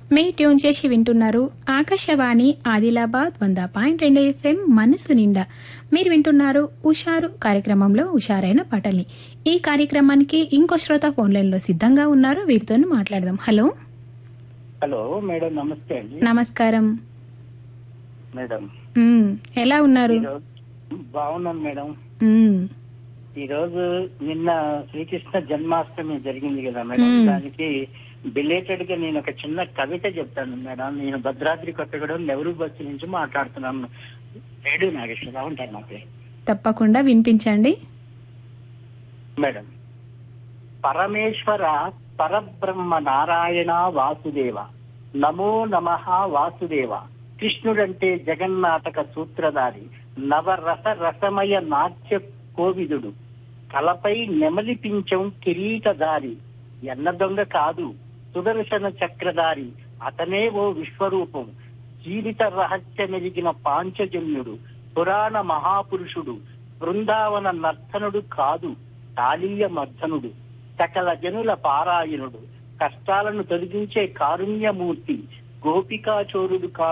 మే tune చేసి వింటున్నారు ఆకాశవాణి ఆదిలాబాద్ వంద పాయింట్ రెండు ఎఫ్ఎం మనసు నిండా మీరు వింటున్నారు ఉషారు కార్యక్రమంలో ఉషారైన పాటల్ని ఈ కార్యక్రమానికి ఇంకో శ్రోత ఫోన్ లైన్లో సిద్ధంగా ఉన్నారు వీరితో మాట్లాడదాం హలో హలో మేడం నమస్తే అండి నమస్కారం మేడం మ్, ఎలా ఉన్నారు ఈరోజు బాగున్నాను మేడం మ్, ఈ రోజు నిన్న శ్రీకృష్ణ జన్మాష్టమి జరిగింది కదా మేడం మ్మ్. దానికి బిలేటెడ్ గా నేను ఒక చిన్న కవిత చెప్తాను మేడం నేను భద్రాద్రి కొత్తగూడెం నెహ్రూ బస్సు నుంచి మాట్లాడుతున్నాను ఏడు నాగేశ్వరరావు ఉంటారు నా పేరు తప్పకుండా వినిపించండి మేడం పరమేశ్వర పరబ్రహ్మ నారాయణ వాసుదేవ నమో నమ వాసుదేవ కృష్ణుడంటే జగన్నాటక సూత్రధారి నవరస రసమయ నాట్య కోవిదుడు కలపై నెమలిపించం కిరీటధారి ఎన్న దొంగ కాదు సుదర్శన చక్రధారి అతనే ఓ విశ్వరూపం జీవిత రహస్య మెలిగిన పాంచజన్యుడు పురాణ మహాపురుషుడు బృందావన నర్తనుడు కాదు కాళీయ మర్ధనుడు సకల జనుల పారాయణుడు కష్టాలను తొలగించే కారుణ్యమూర్తి గోపికాచోరుడు కాదు